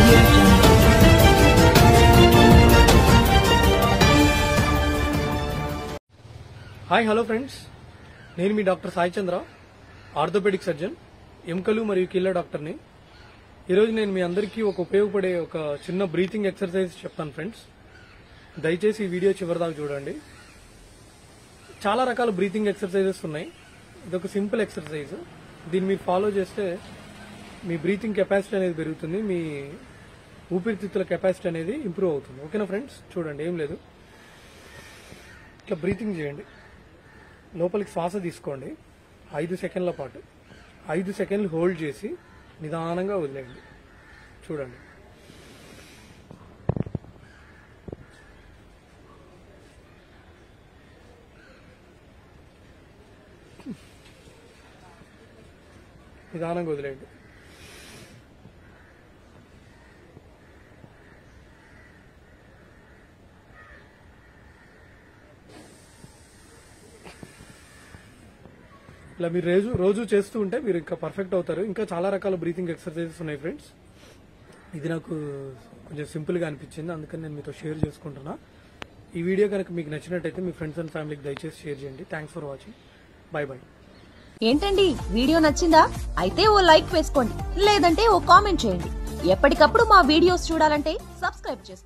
audio jungle. Hi hello friends నేను మీ doctor Sai Chandra orthopaedic surgeon ఎముకలు మరియు కీళ్ళ డాక్టర్ని ఈరోజు నేను మీ అందరికీ ఒక ఉపయోగపడే ఒక చిన్న బ్రీతింగ్ ఎక్సర్సైజ్ చెప్తాను ఫ్రెండ్స్ దయచేసి ఈ వీడియో చివరిదాకా చూడండి చాలా రకాల బ్రీతింగ్ ఎక్సర్సైజెస్ ఉన్నాయి ఇది ఒక సింపుల్ ఎక్సర్సైజ్ దీన్ని మీరు ఫాలో చేస్తే మీ బ్రీతింగ్ కెపాసిటీ అనేది పెరుగుతుంది మీ ఊపిరితిత్తుల కెపాసిటీ అనేది ఇంప్రూవ్ అవుతుంది ఓకేనా ఫ్రెండ్స్ చూడండి ఏం లేదు ఇట్లా బ్రీతింగ్ చేయండి లోపలికి శ్వాస తీసుకోండి ఐదు సెకండ్ల పాటు ఐదు సెకండ్లు హోల్డ్ చేసి నిదానంగా వదిలేయండి చూడండి నిదానంగా వదిలేయండి ఇలా మీరు రోజు రోజు చేస్తూ ఉంటే మీరు ఇంకా పర్ఫెక్ట్ అవుతారు ఇంకా చాలా రకాల బ్రీతింగ్ ఎక్సర్సైజెస్ ఉన్నాయి ఫ్రెండ్స్ ఇది నాకు కొంచెం సింపుల్ గా అనిపించింది అందుకని నేను మీతో షేర్ చేసుకుంటున్నా ఈ వీడియో కనుక మీకు నచ్చినట్టయితే మీ ఫ్రెండ్స్ అండ్ ఫ్యామిలీకి దయచేసి షేర్ చేయండి thanks for watching bye bye ఏంటండి వీడియో నచ్చిందా అయితే ఓ లైక్ వేసుకోండి లేదంటే ఓ కామెంట్ చేయండి ఎప్పటికప్పుడు మా వీడియోస్ చూడాలంటే సబ్స్క్రైబ్ చేసుకోండి